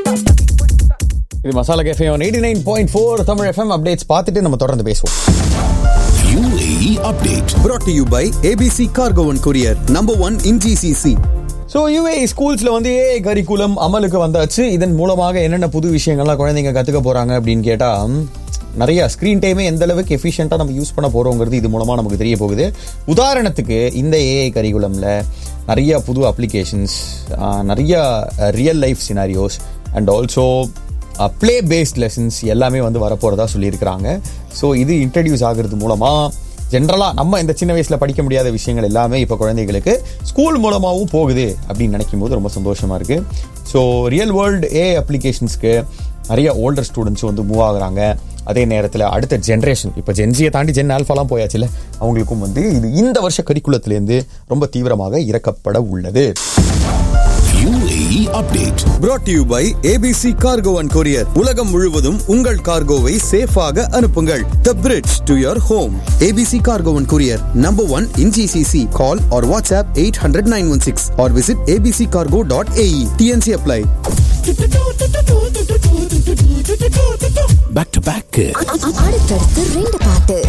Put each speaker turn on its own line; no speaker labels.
இது masala cafe one eighty nine point four Tamil FM updates பார்த்துட்டு நம்ம தொடர்ந்து பேசுவோம்
UAE update.
brought to you by ABC Cargo and Courier, number one in GCC.
So UAE ஸ்கூல்ஸில் வந்து a curriculum அமலுக்கு வந்தாச்சு இதன் மூலமாக என்னென்ன புது விஷயங்கள்லாம் குழந்தைங்க கற்றுக்க போகிறாங்க அப்படின்னு கேட்டால் நிறைய ஸ்க்ரீன் டைமே எந்த அளவுக்கு எஃபிஷியண்ட்டாக நம்ம யூஸ் பண்ண போகிறோங்கிறது இது மூலமாக நமக்கு தெரிய போகுது உதாரணத்துக்கு இந்த ஏஐ கரிக்குலமில் நிறைய புது அப்ளிகேஷன்ஸ் நிறைய real life scenarios and also play based lessons எல்லாமே வந்து வரப்போகிறதா சொல்லியிருக்கிறாங்க ஸோ இது இன்ட்ரடியூஸ் ஆகிறது மூலமாக ஜென்ரலாக நம்ம இந்த சின்ன வயசில் படிக்க முடியாத விஷயங்கள் எல்லாமே இப்போ குழந்தைகளுக்கு ஸ்கூல் மூலமாகவும் போகுது அப்படின்னு நினைக்கும் போது ரொம்ப சந்தோஷமாக இருக்குது ஸோ ரியல் வேர்ல்டு ஏ அப்ளிகேஷன்ஸ்க்கு நிறைய ஓல்டர் ஸ்டூடெண்ட்ஸ் வந்து மூவ் ஆகுறாங்க அதே நேரத்தில் அடுத்த ஜென்ரேஷன் இப்போ ஜென்சியை தாண்டி ஜென் ஆல்ஃபாலாம் போயாச்சுல அவங்களுக்கும் வந்து இது இந்த வருஷ கரிக்குலத்திலேருந்து ரொம்ப தீவிரமாக இறக்கப்பட உள்ளது
UAE update.
brought to you by ABC Cargo and Courier. உலகம் முழுவதும் உங்கள் கார்கோவை சேஃபாக அனுப்புங்கள் The bridge to your home. ABC Cargo and Courier, number one in GCC. Call or WhatsApp 800-916 or visit abccargo.ae. TNC apply.
Back to back.
அடுத்தடுத்து ரெண்டு பாட்டு